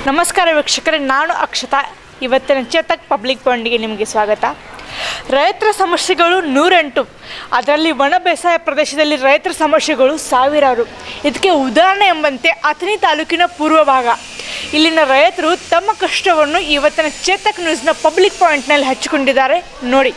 ನಮಸ್ಕಾರ ವೀಕ್ಷಕರೇ ನಾನು ಅಕ್ಷತಾ ಇವತ್ತಿನ ಚೇತಕ್ ಪಬ್ಲಿಕ್ ಪಾಯಿಂಟ್ಗೆ ನಿಮಗೆ ಸ್ವಾಗತ ರೈತರ ಸಮಸ್ಯೆಗಳು ನೂರೆಂಟು ಅದರಲ್ಲಿ ಒಣ ಬೇಸಾಯ ಪ್ರದೇಶದಲ್ಲಿ ರೈತರ ಸಮಸ್ಯೆಗಳು ಸಾವಿರಾರು ಇದಕ್ಕೆ ಉದಾಹರಣೆ ಎಂಬಂತೆ ಅಥಣಿ ತಾಲೂಕಿನ ಪೂರ್ವ ಭಾಗ ಇಲ್ಲಿನ ರೈತರು ತಮ್ಮ ಕಷ್ಟವನ್ನು ಇವತ್ತಿನ ಚೇತಕ್ ನ್ಯೂಸ್ನ ಪಬ್ಲಿಕ್ ಪಾಯಿಂಟ್ನಲ್ಲಿ ಹಂಚಿಕೊಂಡಿದ್ದಾರೆ ನೋಡಿ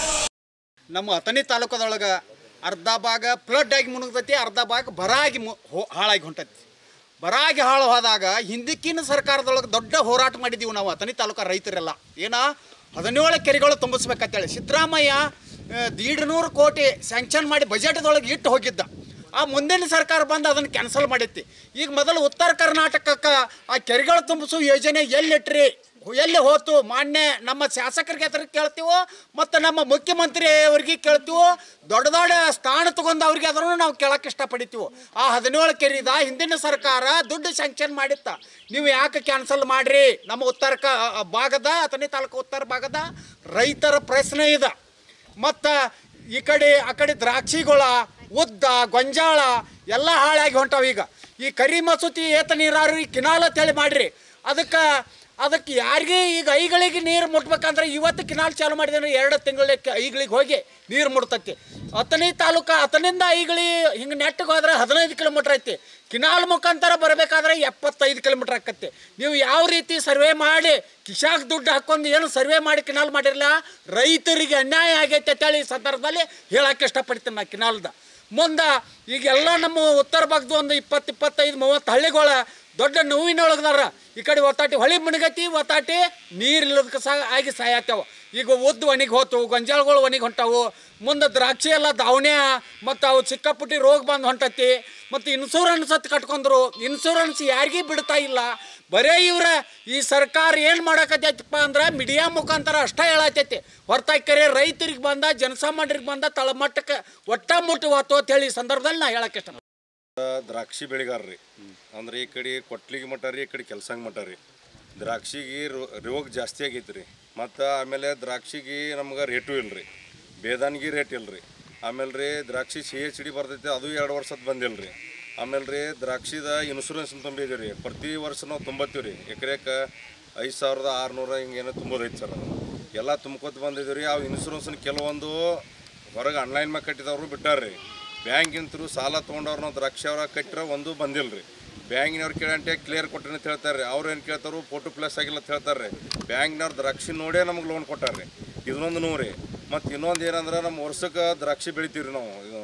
ನಮ್ಮ ಅಥಣಿ ತಾಲೂಕದೊಳಗೆ ಅರ್ಧ ಭಾಗ ಫ್ಲಡ್ ಆಗಿ ಮುಳುಗ್ತೈತಿ ಅರ್ಧ ಭಾಗ ಬರಾಗಿ ಮು ಹೋ- ಹಾಳಾಗಿ ಹೊಂಟೈತಿ ಬರಾಗಿ ಹಾಳು ಹೋದಾಗ ಹಿಂದಕ್ಕಿನ ಸರ್ಕಾರದೊಳಗೆ ದೊಡ್ಡ ಹೋರಾಟ ಮಾಡಿದ್ದೀವಿ ನಾವು ಅಥಣಿ ತಾಲೂಕು ರೈತರೆಲ್ಲ ಏನ ಹದಿನೇಳು ಕೆರೆಗಳು ತುಂಬಿಸ್ಬೇಕಂತೇಳಿ ಸಿದ್ದರಾಮಯ್ಯ ದೀಡ್ನೂರು ಕೋಟಿ ಸ್ಯಾಂಕ್ಷನ್ ಮಾಡಿ ಬಜೆಟ್ದೊಳಗೆ ಇಟ್ಟು ಹೋಗಿದ್ದ ಆ ಮುಂದಿನ ಸರ್ಕಾರ ಬಂದು ಅದನ್ನು ಕ್ಯಾನ್ಸಲ್ ಮಾಡೈತಿ ಈಗ ಮೊದಲು ಉತ್ತರ ಕರ್ನಾಟಕಕ್ಕೆ ಆ ಕೆರೆಗಳು ತುಂಬಿಸೋ ಯೋಜನೆ ಎಲ್ಲಿಟ್ರಿ ಎಲ್ಲಿ ಹೋತು ಮಾನ್ಯ ನಮ್ಮ ಶಾಸಕರಿಗೆ ಹತ್ರ ಕೇಳ್ತೀವೋ ಮತ್ತು ನಮ್ಮ ಮುಖ್ಯಮಂತ್ರಿ ಅವ್ರಿಗೆ ಕೇಳ್ತೀವೋ ದೊಡ್ಡ ದೊಡ್ಡ ಸ್ಥಾನ ತಗೊಂಡು ಅವ್ರಿಗೆ ಅದನ್ನು ನಾವು ಕೇಳಕ್ಕೆ ಇಷ್ಟಪಡ್ತೀವೋ ಆ ಹದಿನೇಳು ಕೆರಿದ ಹಿಂದಿನ ಸರ್ಕಾರ ದುಡ್ಡು ಸ್ಯಾಂಕ್ಷನ್ ಮಾಡಿತ್ತ ನೀವು ಯಾಕೆ ಕ್ಯಾನ್ಸಲ್ ಮಾಡ್ರಿ ನಮ್ಮ ಉತ್ತರ ಕ ಭಾಗದ ಅಥಣಿ ತಾಲೂಕು ಉತ್ತರ ಭಾಗದ ರೈತರ ಪ್ರಶ್ನೆ ಇದೆ ಮತ್ತು ಈ ಕಡೆ ಆ ಕಡೆ ದ್ರಾಕ್ಷಿಗಳ ಉದ್ದ ಗೊಂಜಾಳ ಎಲ್ಲ ಹಾಳಾಗಿ ಹೊಂಟಾವ ಈಗ ಈ ಕರಿ ಮಸೂತಿ ಏತ ನೀರಾವರಿ ಕಿನಾಲ್ ಅಂತೇಳಿ ಮಾಡ್ರಿ ಅದಕ್ಕೆ ಅದಕ್ಕೆ ಯಾರಿಗೆ ಈಗ ಐಗಳಿಗೆ ನೀರು ಮುಟ್ಬೇಕಂದ್ರೆ ಇವತ್ತು ಕಿನಾಲ್ ಚಾಲು ಮಾಡಿದ್ರೆ ಎರಡು ತಿಂಗಳಿಗೆ ಐಗಳಿಗೆ ಹೋಗಿ ನೀರು ಮುಟ್ತೈತಿ ಅಥಣಿ ತಾಲೂಕ ಅಥಣಿಂದ ಐಗಳಿ ಹಿಂಗೆ ನೆಟ್ಟಿಗೆ ಹೋದ್ರೆ ಹದಿನೈದು ಕಿಲೋಮೀಟ್ರ್ ಐತಿ ಕಿನಾಲ್ ಮುಖಾಂತರ ಬರಬೇಕಾದ್ರೆ ಎಪ್ಪತ್ತೈದು ಕಿಲೋಮೀಟ್ರ್ ಆಕತ್ತೆ ನೀವು ಯಾವ ರೀತಿ ಸರ್ವೆ ಮಾಡಿ ಕಿಶಾಕ್ ದುಡ್ಡು ಹಾಕೊಂಡು ಏನು ಸರ್ವೆ ಮಾಡಿ ಕಿನಾಲ್ ಮಾಡಿರಲ್ಲ ರೈತರಿಗೆ ಅನ್ಯಾಯ ಆಗೈತೆ ಅಂತೇಳಿ ಈ ಸಂದರ್ಭದಲ್ಲಿ ಹೇಳಕ್ಕೆ ಇಷ್ಟಪಡ್ತೀನಿ ನಾ ಕಿನಾಲ್ದ ಮುಂದೆ ಈಗೆಲ್ಲ ನಮ್ಮ ಉತ್ತರ ಭಾಗದ ಒಂದು ಇಪ್ಪತ್ತು ಇಪ್ಪತ್ತೈದು ಮೂವತ್ತು ಹಳ್ಳಿಗಳ ದೊಡ್ಡ ನೋವಿನೊಳಗದಾರ ಈ ಕಡೆ ಒತ್ತಾಟಿ ಹೊಳಿ ಮುಣಗತಿ ಒತ್ತಾಟಿ ನೀರು ಇಲ್ಲದಕ್ಕೆ ಸಹ ಆಗಿ ಸಾಯತ್ತವ ಈಗ ಉದ್ದು ಒಣಗಿ ಹೋತು ಗೊಂಜಾಳಗಳು ಒಣಗಿ ಹೊಂಟಾವು ಮುಂದೆ ದ್ರಾಕ್ಷಿ ಎಲ್ಲ ದಾವಣ್ಯ ಮತ್ತು ಅವು ಚಿಕ್ಕಪುಟ್ಟಿ ರೋಗ ಬಂದು ಹೊಂಟತಿ ಮತ್ತು ಇನ್ಸೂರೆನ್ಸ್ ಹತ್ತು ಕಟ್ಕೊಂಡ್ರು ಇನ್ಸೂರೆನ್ಸ್ ಯಾರಿಗೂ ಬಿಡ್ತಾ ಇಲ್ಲ ಬರೇ ಇವ್ರ ಈ ಸರ್ಕಾರ ಏನು ಮಾಡಕತ್ತೈತಪ್ಪ ಅಂದ್ರೆ ಮೀಡಿಯಾ ಮುಖಾಂತರ ಅಷ್ಟೇ ಹೇಳತೈತಿ ಹೊರತಾಗಿ ಕರೆ ರೈತರಿಗೆ ಬಂದ ಜನಸಾಮಾನ್ಯರಿಗೆ ಬಂದ ತಳಮಟ್ಟಕ್ಕೆ ಒಟ್ಟ ಮುಟ್ಟು ಹೋತು ಅಂತ ಹೇಳಿ ಈ ಸಂದರ್ಭದಲ್ಲಿ ನಾ ಹೇಳಕ್ಕೆ ಇಷ್ಟ ದ್ರಾಕ್ಷಿ ಬೆಳೆಗಾರ್ರಿ ಅಂದ್ರೆ ಈ ಕಡೆ ಕೊಟ್ಲಿಗೆ ಮಠ ರೀ ಈ ಕಡೆ ಕೆಲ್ಸಂಗ್ ಮಠ ರೀ ದ್ರಾಕ್ಷಿಗೆ ರೋ- ರೋಗ ಜಾಸ್ತಿ ಆಗೈತೆ ರೀ ಮತ್ತು ಆಮೇಲೆ ದ್ರಾಕ್ಷಿಗೆ ನಮ್ಗೆ ರೇಟು ಇಲ್ಲ ರೀ ಬೇದಾನ್ಗಿ ರೇಟ್ ಇಲ್ಲ ರೀ ಆಮೇಲೆ ರೀ ದ್ರಾಕ್ಷಿ ಸಿ ಎಚ್ ಡಿ ಬರ್ತೈತೆ ಅದು ಎರಡು ವರ್ಷದ ಬಂದಿಲ್ಲ ರೀ ಆಮೇಲೆ ರೀ ದ್ರಾಕ್ಷಿದ ಇನ್ಶೂರೆನ್ಸ್ ತುಂಬಿದ್ದೀವಿ ರೀ ಪ್ರತಿ ವರ್ಷ ನಾವು ತುಂಬತ್ತೀವಿ ರೀ ಎಕರೆಕ್ಕೆ ಐದು ಸಾವಿರದ ಆರುನೂರ ಹಿಂಗೇನೋ ತುಂಬೋದೈತೆ ಸರ್ ಅದು ಎಲ್ಲ ತುಂಬ್ಕೊತ ಬಂದಿದ್ದೀವಿ ರೀ ಅವು ಇನ್ಶೂರೆನ್ಸ್ನ ಕೆಲವೊಂದು ಹೊರಗೆ ಆನ್ಲೈನ್ ಮ್ಯಾಗ ಕಟ್ಟಿದವರು ಬಿಟ್ಟಾರ್ರಿ ಬ್ಯಾಂಕಿಂತರು ಸಾಲ ತೊಗೊಂಡವ್ರು ನಾವು ದ್ರಾಕ್ಷಿ ಅವ್ರ ಕಟ್ಟಿರ ಒಂದು ಬಂದಿಲ್ಲ ರೀ ಬ್ಯಾಂಕಿನವ್ರು ಕೇಳಂటే ಕ್ಲಿಯರ್ ಕೊಟ್ಟರೆ ಅಂತ ಹೇಳ್ತಾರೆ ರೀ ಅವ್ರು ಏನು ಕೇಳ್ತಾರು ಫೋಟೋ ಪ್ಲಸ್ ಆಗಿಲ್ಲ ಅಂತ ಹೇಳ್ತಾರೆ ರೀ ಬ್ಯಾಂಕ್ನವ್ರು ದ್ರಾಕ್ಷಿ ನೋಡೇ ನಮ್ಗೆ ಲೋನ್ ಕೊಟ್ಟಾರ ರೀ ಇದನ್ನೊಂದು ನೂರಿ ಮತ್ತು ಇನ್ನೊಂದು ಏನಂದ್ರೆ ನಮ್ಮ ವರ್ಷಕ್ಕೆ ದ್ರಾಕ್ಷಿ ಬೆಳಿತೀವಿ ರೀ ನಾವು ಇದು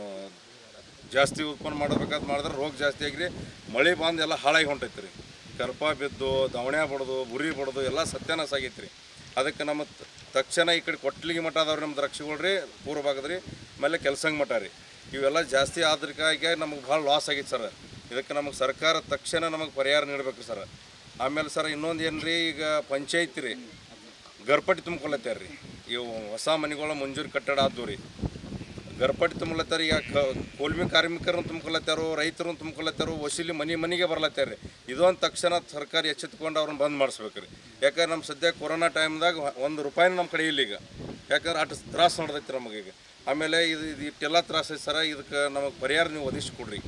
ಜಾಸ್ತಿ ಉತ್ಪನ್ನ ಮಾಡಬೇಕಾದ್ ಮಾಡಿದ್ರೆ ರೋಗ ಜಾಸ್ತಿ ಆಗಿರಿ ಮಳೆ ಬಂದು ಎಲ್ಲ ಹಾಳಾಗಿ ಹೊಂಟೈತೆ ರೀ ಕರ್ಪ ಬಿದ್ದು ದವಣೆ ಬಡ್ದು ಬುರಿ ಬಡ್ದು ಎಲ್ಲ ಸತ್ಯಾನಾಶ ಆಗೈತೆ ರೀ ಅದಕ್ಕೆ ನಮ್ಮ ತ- ತಕ್ಷಣ ಈ ಕಡೆ ಕೊಟ್ಲಿಗೆ ಮಠ ಅದಾವ್ರಿ ನಮ್ಮ ದ್ರಾಕ್ಷಿಗಳು ರೀ ಪೂರ್ವ ಭಾಗದ ರೀ ಆಮೇಲೆ ಕೆಲ್ಸಂಗ್ ಮಠ ರೀ ಇವೆಲ್ಲ ಜಾಸ್ತಿ ಆದ್ರಕ್ಕಾಗಿ ನಮಗೆ ಭಾಳ ಲಾಸ್ ಆಗೈತೆ ಸರ್ ಇದಕ್ಕೆ ನಮಗೆ ಸರ್ಕಾರ ತಕ್ಷಣ ನಮಗೆ ಪರಿಹಾರ ನೀಡಬೇಕು ಸರ್ ಆಮೇಲೆ ಸರ್ ಇನ್ನೊಂದು ಏನು ರೀ ಈಗ ಪಂಚಾಯತ್ ರೀ ಗರ್ಪಟ್ಟಿ ತುಂಬ್ಕೊಳತ್ತಾರ ರೀ ಇವು ಹೊಸ ಮನೆಗಳ ಮಂಜೂರಿ ಕಟ್ಟಡ ಆದ್ದು ರೀ ಗರ್ಪಟ್ಟಿ ತುಂಬಲತ್ತಾರ ಈಗ ಕ ಕೋಲ್ಮಿ ಕಾರ್ಮಿಕರನ್ನು ತುಂಬ್ಕೊಳತ್ತಾರೋ ರೈತರನ್ನು ತುಂಬ್ಕೊಳತ್ತಾರೋ ವಸೂಲಿ ಮನೆ ಮನೆಗೆ ಬರ್ಲತ್ತಾರ ರೀ ಇದೊಂದು ತಕ್ಷಣ ಸರ್ಕಾರ ಎಚ್ಚೆತ್ಕೊಂಡು ಅವ್ರನ್ನ ಬಂದ್ ಮಾಡಿಸ್ಬೇಕು ರೀ ಯಾಕಂದ್ರೆ ನಮ್ಮ ಸದ್ಯ ಕೊರೋನಾ ಟೈಮ್ದಾಗ ಒಂದು ರೂಪಾಯಿನೂ ನಮ್ಮ ಕಡೆ ಇಲ್ಲ ಈಗ ಯಾಕಂದ್ರೆ ಅಷ್ಟು ತ್ರಾಸ ನಡೆದೈತಿ ನಮಗೆ ಈಗ ಆಮೇಲೆ ಇದು ಇದು ಇಷ್ಟೆಲ್ಲ ತ್ರಾಸ ಐತೆ ಸರ ಇದಕ್ಕೆ ನಮಗೆ ಪರಿಹಾರ ನೀವು ಒದಗಿಸ್ಕೊಡ್ರಿ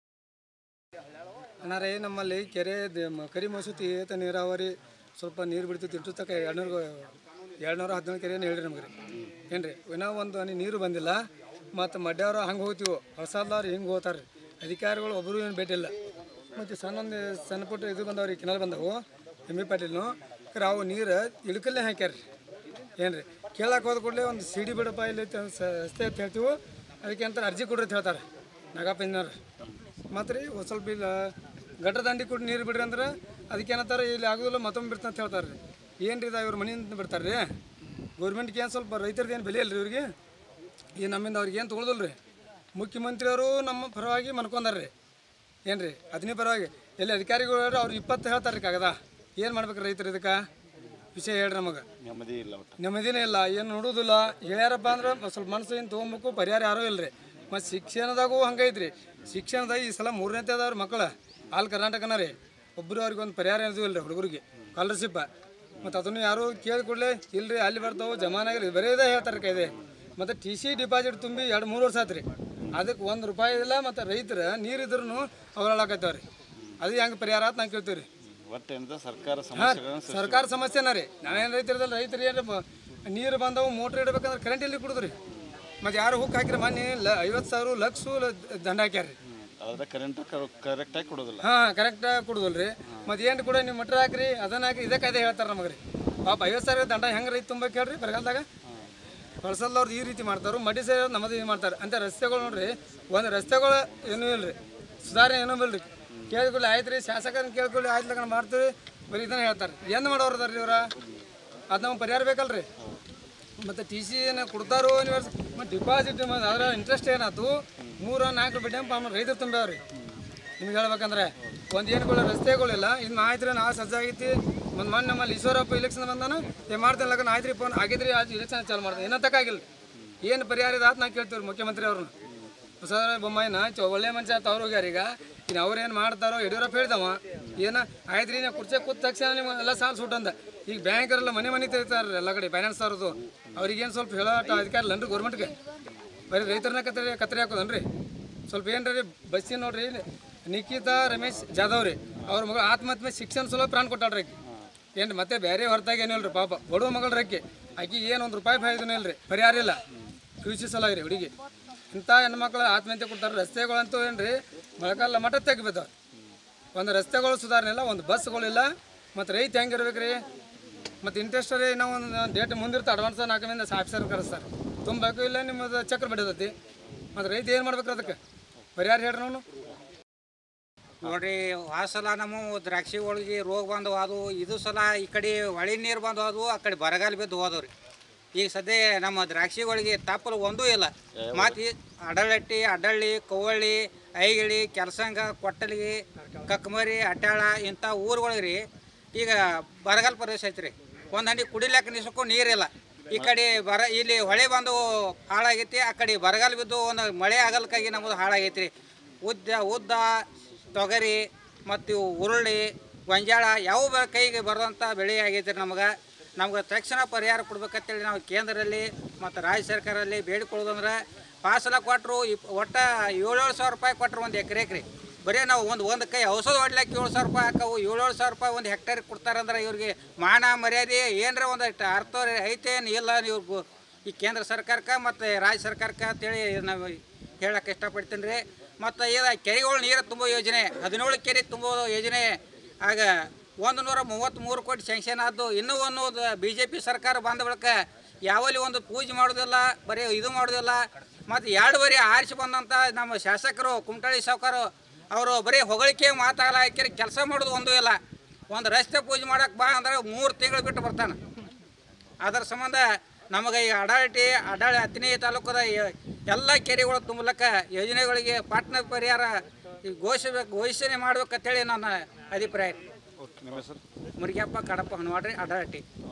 ಅಣ್ಣಾರೇ ನಮ್ಮಲ್ಲಿ ಕೆರೆ ದ- ಮ- ಕರಿ ಮಸೂತಿ ಏತ ನೀರಾವರಿ ಸ್ವಲ್ಪ ನೀರು ಬಿಡ್ತಿತ್ತು ಇಟ್ಟು ತಕ್ಕ ಎರಡುನೂರು ಎರಡುನೂರ ಹದಿನೇಳು ಕೆರೆ ಹೇಳ್ರಿ ನಮಗೆ ರೀ ಏನು ರೀ ಇನ್ನೂ ಒಂದು ಹನಿ ನೀರು ಬಂದಿಲ್ಲ ಮತ್ತು ಮಡ್ಯವ್ರು ಹಂಗೆ ಹೋಗ್ತೀವಿ ಹೊಸದವ್ರು ಹಿಂಗೆ ಹೋಗ್ತಾರೆ ರೀ ಅಧಿಕಾರಿಗಳು ಒಬ್ಬರು ಏನು ಭೇಟಿಲ್ಲ ಮತ್ತು ಸಣ್ಣ ಒಂದು ಸಣ್ಣ ಪುಟ್ಟ ಇದು ಬಂದವ್ರಿ ಕಿನಾಲ್ ಬಂದವು ಎಮ್ ಇ ಪಾಟೀಲ್ನು ಕರೆ ಅವು ನೀರು ಇಳ್ಕಲ್ಲೇ ಹಾಕ್ಯಾರ ರೀ ಏನು ರೀ ಕೇಳಕ್ಕೆ ಹೋದ ಕೂಡಲೇ ಒಂದು ಸಿ ಡಿ ಬಿಡಪ್ಪ ಇಲ್ಲಿ ಐತೆ ಅಂತ ಸ- ರಸ್ತೆ ಅಂತ ಹೇಳ್ತೀವಿ ಅದಕ್ಕೆ ಅಂತ ಅರ್ಜಿ ಕೊಡ್ರಿ ಅಂತ ಹೇಳ್ತಾರೆ ನಾಗಪ್ಪ ಇಂಜಿನಿಯರ್ ಮತ್ತು ರೀ ಒಂದು ಸ್ವಲ್ಪ ಇಲ್ಲ ಗಟ್ರ ದಂಡಿ ಕೊಟ್ಟು ನೀರು ಬಿಡ್ರಿ ಅಂದ್ರೆ ಅದಕ್ಕೆ ಏನಂತಾರೆ ಇಲ್ಲಿ ಆಗೋದಿಲ್ಲ ಮತ್ತೊಮ್ಮೆ ಬಿಡ್ತಾ ಅಂತ ಹೇಳ್ತಾರೆ ರೀ ಏನು ರೀ ಇವ್ರ ಮನೆಯಿಂದ ಬಿಡ್ತಾರೆ ರೀ ಗೌರ್ಮೆಂಟ್ಗೆ ಏನು ಸ್ವಲ್ಪ ರೈತರದ್ದು ಏನು ಬೆಲೆ ಇಲ್ಲ ರೀ ಇವ್ರಿಗೆ ಈ ನಮ್ಮಿಂದ ಅವ್ರಿಗೆ ಏನು ತೊಗೊಳೋದಿಲ್ಲ ರೀ ಮುಖ್ಯಮಂತ್ರಿಯವರು ನಮ್ಮ ಪರವಾಗಿ ಮನ್ಕೊಂಡಾರ ರೀ ಏನು ರೀ ಅದನ್ನೇ ಪರವಾಗಿ ಎಲ್ಲಿ ಅಧಿಕಾರಿಗಳು ಹೇಳ್ರಿ ಅವ್ರು ಇಪ್ಪತ್ತು ಹೇಳ್ತಾರೆ ರೀ ಕಾಗದ ಏನು ಮಾಡ್ಬೇಕು ರೈತರು ಇದಕ್ಕೆ ವಿಷಯ ಹೇಳ್ರಿ ನಮಗೆ ನೆಮ್ಮದಿ ಇಲ್ಲ ಒಟ್ಟು ನೆಮ್ಮದಿನೇ ಇಲ್ಲ ಏನು ನೋಡೋದಿಲ್ಲ ಹೇಳ್ಯಾರಪ್ಪ ಅಂದ್ರೆ ಒಂದ್ ಸ್ವಲ್ಪ ಮನಸ್ಸು ಏನು ತೊಗೊಬೇಕು ಪರಿಹಾರ ಯಾರೂ ಇಲ್ಲ ರೀ ಮತ್ತು ಶಿಕ್ಷಣದಾಗೂ ಹಂಗೈತ್ರಿ ಶಿಕ್ಷಣದಾಗ ಈ ಸಲ ಮೂರನೇತೆ ಅದಾವ್ರಿ ಮಕ್ಕಳು ಆಲ್ ಕರ್ನಾಟಕನ ರೀ ಒಬ್ಬರು ಅವ್ರಿಗೆ ಒಂದು ಪರಿಹಾರ ಏನದು ಇಲ್ಲ ರೀ ಹುಡುಗರಿಗೆ ಸ್ಕಾಲರ್ಶಿಪ್ ಮತ್ತು ಅದನ್ನು ಯಾರು ಕೇಳಿ ಕೂಡಲೇ ಇಲ್ರಿ ಅಲ್ಲಿ ಬರ್ತಾವೆ ಜಮಾನಾಗಿರಿ ಬರೀ ಇದೇ ಹೇಳ್ತಾರೆ ಕೈದೆ ಮತ್ತು ಟಿ ಸಿ ಡಿಪಾಸಿಟ್ ತುಂಬಿ ಎರಡು ಮೂರು ವರ್ಷ ಆಯ್ತು ರೀ ಅದಕ್ಕೆ ಒಂದು ರೂಪಾಯಿ ಇಲ್ಲ ಮತ್ತು ರೈತರ ನೀರಿದ್ರೂ ಅವ್ರು ಹಾಳಾಕತ್ತೇವೆ ರೀ ಅದು ಹೆಂಗೆ ಪರಿಹಾರ ಆಯ್ತು ನಾನು ಕೇಳ್ತೀವಿ ರೀ ಒಟ್ಟು ಏನದ ಸರ್ಕಾರ ಹಾಂ ಸಮಸ್ಯೆಗಳನ್ನ ಸೃಷ್ಟಿ ಸರ್ಕಾರ ಸಮಸ್ಯೆನ ರೀ ನಾವೇನು ರೈತರದಲ್ಲ ರೈತರು ಏನು ಬ- ನೀರು ಬಂದವು ಮೋಟ್ರ್ ಇಡ್ಬೇಕಂದ್ರೆ ಕರೆಂಟ್ ಎಲ್ಲಿ ಕುಡಿದ್ರಿ ಮತ್ತು ಯಾರು ಹುಕ್ ಹಾಕಿರಿ ಮೊನ್ನೆ ಲ ಐವತ್ತು ಸಾವಿರ ಲಕ್ಷ ದಂಡ ಹಾಕ್ಯಾರ ರೀ ಅದ್ರ ಕರೆಂಟ್ ಕರೆಕ್ಟಾಗಿ ಕೊಡೋದಿಲ್ಲ ಹಾಂ ಕರೆಕ್ಟಾಗಿ ಕುಡುದಲ್ಲ ರೀ ಮತ್ತು ಏನು ಕೂಡ ನೀವು ಮಟ್ರ ಹಾಕ್ರಿ ಅದನ್ನ ಹಾಕಿ ಇದಕ್ಕೆ ಅದೇ ಹೇಳ್ತಾರೆ ನಮಗೆ ರೀ ಪಾಪ ಐವತ್ತು ಸಾವಿರ ದಂಡ ಹೆಂಗೆ ರೈತ ತುಂಬ ಕೇಳ್ರಿ ಬರಗಾಲದಾಗ ಕಳ್ಸಲ್ದವ್ರು ಈ ರೀತಿ ಮಾಡ್ತಾರೆ ಮಡಿ ಸೇರಿ ನಮ್ಮದು ಇದು ಮಾಡ್ತಾರೆ ಅಂತ ರಸ್ತೆಗಳು ನೋಡ್ರಿ ಒಂದು ರಸ್ತೆಗಳು ಏನೂ ಇಲ್ಲ ರೀ ಸುಧಾರಣೆ ಏನೂ ಇಲ್ಲ ರೀ ಕೇಳ್ಕೊಳ್ಳಿ ಆಯ್ತು ರೀ ಶಾಸಕರನ್ನ ಕೇಳ್ಕೊಳ್ಳಿ ಆಯ್ತು ಲಗ್ನ ಮಾಡ್ತೀವಿ ಬರೀ ಇದನ್ನ ಹೇಳ್ತಾರೆ ಏನು ಮಾಡೋರು ಅದಾರ ರೀ ಇವ್ರ ಅದು ನಮ್ಗೆ ಪರಿಹಾರ ಬೇಕಲ್ರಿ ಮತ್ತು ಟಿ ಸಿ ಏನು ಕೊಡ್ತಾರೋ ಯೂನಿವರ್ಸ್ ಮತ್ತು ಡಿಪಾಸಿಟ್ ಅದರ ಇಂಟ್ರೆಸ್ಟ್ ಏನಾಯ್ತು ಮೂರು ನಾಲ್ಕು ಬಡ್ಡಿ ಪಾಪ ರೈತರು ತುಂಬ್ಯಾವ್ರಿ ನಿಮ್ಗೆ ಹೇಳ್ಬೇಕಂದ್ರೆ ಒಂದು ಏನುಗಳು ರಸ್ತೆಗಳಿಲ್ಲ ಇನ್ನು ಆಯ್ತು ರೀ ನಾವು ಸಜ್ಜಾಗೈತಿ ಒಂದು ಮೊನ್ನೆ ನಮ್ಮಲ್ಲಿ ಈಶ್ವರಪ್ಪ ಇಲೆಕ್ಷನ್ ಬಂದಾನ ಏ ಮಾಡ್ತೇನೆ ಲಗನ ಆಯ್ತು ರೀ ಫೋನ್ ಆಗಿದ್ರಿ ಆಯ್ತು ಇಲೆಕ್ಷನ್ ಚಾಲು ಮಾಡ್ದೆ ಏನೋ ತಕ್ಕಾಗಿಲ್ಲ ಏನು ಪರಿಹಾರ ಇದೆ ಅಂತ ನಾ ಕೇಳ್ತೀವಿ ರೀ ಮುಖ್ಯಮಂತ್ರಿ ಅವ್ರನ್ನ ಹೊಸದ ಬೊಮ್ಮಾಯಿನ ಚೊ ಒಳ್ಳೆ ಮನುಷ್ಯ ಅಂತ ಅವ್ರು ಹೋಗ್ಯಾರ ಈಗ ಇನ್ನು ಅವ್ರು ಏನು ಮಾಡ್ತಾರೋ ಯಡಿಯೂರಪ್ಪ ಹೇಳ್ದವ ಏನ ಆಯ್ತು ರೀ ನೀವು ಕುರ್ಚಿ ಕೂತ ತಕ್ಷಣ ನೀವು ಎಲ್ಲ ಸಾಲ ಸುಟ್ಟಂದ ಈಗ ಬ್ಯಾಂಕರೆಲ್ಲ ಮನೆ ಮನೆ ತೆಗಿತಾರೆ ಎಲ್ಲ ಕಡೆ ಫೈನಾನ್ಸ್ ಅವ್ರದ್ದು ಅವ್ರಿಗೇನು ಸ್ವಲ್ಪ ಹೇಳೋ ಅಧಿಕಾರ ಇಲ್ಲನ್ರಿ ಗೌರ್ಮೆಂಟ್ಗೆ ಬರೀ ರೈತರನ್ನ ಕತ್ತರಿ ಕತ್ತರಿ ಹಾಕೋದನ್ರಿ ಸ್ವಲ್ಪ ಏನ್ರಿ ಬಸ್ಸಿನ ನೋಡ್ರಿ ನಿಖಿತಾ ರಮೇಶ್ ಜಾಧವ್ ರೀ ಅವ್ರ ಮಗಳು ಆತ್ಮಹತ್ಯೆ ಶಿಕ್ಷಣ ಸಲುವಾಗಿ ಪ್ರಾಣ ಕೊಟ್ಟಾಳ್ರಿ ಆಕಿ ಏನು ಮತ್ತೆ ಬೇರೆ ಹೊರತಾಗಿ ಏನಿಲ್ಲ ರೀ ಪಾಪ ಬಡವ ಮಗಳ ಆಕಿ ಆಕಿ ಏನು ಒಂದು ರೂಪಾಯಿ ಫಾಯ್ದನೇ ಇಲ್ಲ ರೀ ಪರಿಹಾರ ಇಲ್ಲ ಫ್ಯೂಚರ್ ಸಲ ರೀ ಹುಡುಗಿ ಇಂಥ ಹೆಣ್ಮಕ್ಳು ಆತ್ಮಹತ್ಯೆ ಕೊಡ್ತಾರೆ ರಸ್ತೆಗಳಂತೂ ಏನು ರೀ ಮೊಳಕಾಲ ಮಠ ತೆಗಿಬಿದ್ದಾವೆ ಒಂದು ರಸ್ತೆಗಳು ಸುಧಾರಣೆ ಇಲ್ಲ ಒಂದು ಬಸ್ಗಳಿಲ್ಲ ಮತ್ತು ರೈತ ಹೆಂಗಿರ್ಬೇಕು ರೀ ಮತ್ತು ಇಂಟ್ರೆಸ್ಟ್ ರೀ ನಾವು ಒಂದು ಡೇಟ್ ಮುಂದಿರ್ತಾ ಅಡ್ವಾನ್ಸ್ ನಾಲ್ಕರಿಂದ ಆಫೀಸರ್ ಕರೆಸ್ತಾರೆ ತುಂಬಬೇಕು ಇಲ್ಲ ನಿಮ್ಮದು ಚಕ್ರ ಬಿಡತೈತಿ ಮತ್ತು ರೈತ ಏನು ಮಾಡ್ಬೇಕು ಅದಕ್ಕೆ ಪರಿಹಾರ ಹೇಳ್ರಿ ನಾವು ನೋಡ್ರಿ ಆ ಸಲ ನಮ್ಮ ದ್ರಾಕ್ಷಿ ಒಳಗೆ ರೋಗ ಬಂದವು ಅದು ಇದು ಸಲ ಈ ಕಡೆ ಹೊಳಿ ನೀರು ಬಂದು ಹೋದವು ಆ ಕಡೆ ಬರಗಾಲ ಬಿದ್ದು ಹೋದವು ರೀ ಈಗ ಸದ್ಯ ನಮ್ಮ ದ್ರಾಕ್ಷಿ ಒಳಗೆ ತಾಪಲು ಒಂದೂ ಇಲ್ಲ ಮತ್ತು ಈ ಅಡಳಟ್ಟಿ ಅಡ್ಡಳ್ಳಿ ಕವಳ್ಳಿ ಐಗಿಳಿ ಕೆಲಸಂಗ ಕೊಟ್ಟಲಿಗೆ ಕಕ್ಮರಿ ಅಟ್ಯಾಳ ಇಂಥ ಊರುಗಳಿಗೆ ರೀ ಈಗ ಬರಗಾಲ ಪ್ರದೇಶ ಐತ್ರಿ ರೀ ಒಂದು ಹಂಡಿ ಕುಡಿಲಿಕ್ಕೆ ನಿಸಕ್ಕೂ ನೀರಿಲ್ಲ ಈ ಕಡೆ ಬರ ಇಲ್ಲಿ ಹೊಳೆ ಬಂದು ಹಾಳಾಗೈತಿ ಆ ಕಡೆ ಬರಗಾಲ ಬಿದ್ದು ಒಂದು ಮಳೆ ಆಗಲ್ಕಾಗಿ ನಮ್ಮದು ಹಾಳಾಗೈತಿ ರೀ ಉದ್ದ ಉದ್ದ ತೊಗರಿ ಮತ್ತು ಇವು ಉರುಳಿ ಗೊಂಜಾಳ ಯಾವ ಬ- ಕೈಗೆ ಬರೋಂಥ ಬೆಳೆ ಆಗೈತೆ ರೀ ನಮ್ಗೆ ನಮ್ಗೆ ತಕ್ಷಣ ಪರಿಹಾರ ಕೊಡ್ಬೇಕಂತೇಳಿ ನಾವು ಕೇಂದ್ರದಲ್ಲಿ ಮತ್ತು ರಾಜ್ಯ ಸರ್ಕಾರದಲ್ಲಿ ಬೇಡಿಕೊಳ್ಳೋದಂದ್ರೆ ಪಾಸಲ ಕೊಟ್ಟರು ಇಪ್ ಒಟ್ಟು ಏಳೇಳು ಸಾವಿರ ರೂಪಾಯಿ ಕೊಟ್ಟರು ಒಂದು ಎಕರೆಗೆ ರೀ ಬರೀ ನಾವು ಒಂದು ಒಂದು ಕೈ ಔಷಧ ಹೊಡ್ಲಿಕ್ಕೆ ಏಳು ಸಾವಿರ ರೂಪಾಯಿ ಹಾಕವು ಏಳೇಳು ಸಾವಿರ ರೂಪಾಯಿ ಒಂದು ಹೆಕ್ಟೇರಿಗೆ ಕೊಡ್ತಾರಂದ್ರೆ ಇವ್ರಿಗೆ ಮಾನ ಮರ್ಯಾದೆ ಏನರ ಒಂದು ಅರ್ಥ ಐತೇನು ಇಲ್ಲ ಇವ್ರಿಗೂ ಈ ಕೇಂದ್ರ ಸರ್ಕಾರಕ್ಕೆ ಮತ್ತು ರಾಜ್ಯ ಸರ್ಕಾರಕ್ಕೆ ಅಂತೇಳಿ ನಾವು ಹೇಳಕ್ಕೆ ಇಷ್ಟಪಡ್ತೀನಿ ರೀ ಮತ್ತು ಇದು ಕೆರೆಗಳು ನೀರು ತುಂಬೋ ಯೋಜನೆ ಹದಿನೇಳು ಕೆರೆ ತುಂಬೋ ಯೋಜನೆ ಆಗ ಒಂದು ನೂರ ಮೂವತ್ತ್ಮೂರು ಕೋಟಿ ಸ್ಯಾಂಕ್ಷನ್ ಆದ್ದು ಇನ್ನೂ ಒಂದು ಬಿ ಜೆ ಪಿ ಸರ್ಕಾರ ಬಂದ ಬಳಿಕ ಯಾವಲ್ಲಿ ಒಂದು ಪೂಜೆ ಮಾಡೋದಿಲ್ಲ ಬರೀ ಇದು ಮಾಡೋದಿಲ್ಲ ಮತ್ತು ಎರಡು ಬರೀ ಆರಿಸಿ ಬಂದಂಥ ನಮ್ಮ ಶಾಸಕರು ಕುಮಟಳ್ಳಿ ಸಾವುಕಾರು ಅವರು ಬರೀ ಹೊಗಳಿಕೆ ಮಾತಾಡಲ್ಲ ಹಾಕಿ ಕೆಲಸ ಮಾಡೋದು ಒಂದೂ ಇಲ್ಲ ಒಂದು ರಸ್ತೆ ಪೂಜೆ ಮಾಡಕ್ಕೆ ಬಾ ಅಂದ್ರೆ ಮೂರು ತಿಂಗಳು ಬಿಟ್ಟು ಬರ್ತಾನೆ ಅದರ ಸಂಬಂಧ ನಮಗೆ ಈ ಅಡಾಳಟಿ ಅಡಾಳ ಹತ್ತನೇ ತಾಲೂಕದ ಎ- ಎಲ್ಲ ಕೆರೆಗಳು ತುಂಬಲಕ್ಕ ಯೋಜನೆಗಳಿಗೆ ಪಟ್ಟಣ ಪರಿಹಾರ ಈ ಘೋಷಬೇಕು ಘೋಷಣೆ ಮಾಡ್ಬೇಕಂತೇಳಿ ನನ್ನ ಅಭಿಪ್ರಾಯ ನಿಮ್ಮ ಹೆಸರು ಮುರಿಗಪ್ಪ ಕಡಪ ಹನುವಾಡ್ರಿ ಅಡಾಳಟಿ